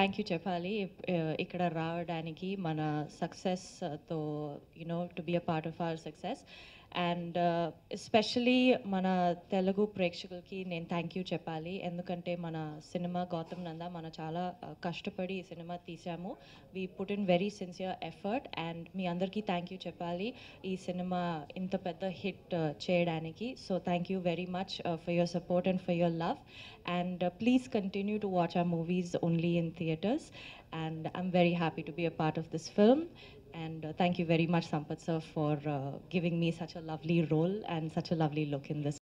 thank you చెప్పాలి uh, ఇక్కడ రావడానికి మన సక్సెస్తో you know to be a part of our success and especially మన తెలుగు ప్రేక్షకులకి నేను థ్యాంక్ యూ చెప్పాలి ఎందుకంటే మన సినిమా గౌతమ్ నంద మన చాలా uh, కష్టపడి ఈ సినిమా తీసాము we put in very sincere effort and మీ అందరికీ థ్యాంక్ యూ చెప్పాలి ఈ సినిమా ఇంత పెద్ద హిట్ చేయడానికి so thank you very much for your support and for your love and uh, please continue to watch our movies only in theaters and i'm very happy to be a part of this film and uh, thank you very much sampath sir for uh, giving me such a lovely role and such a lovely look in this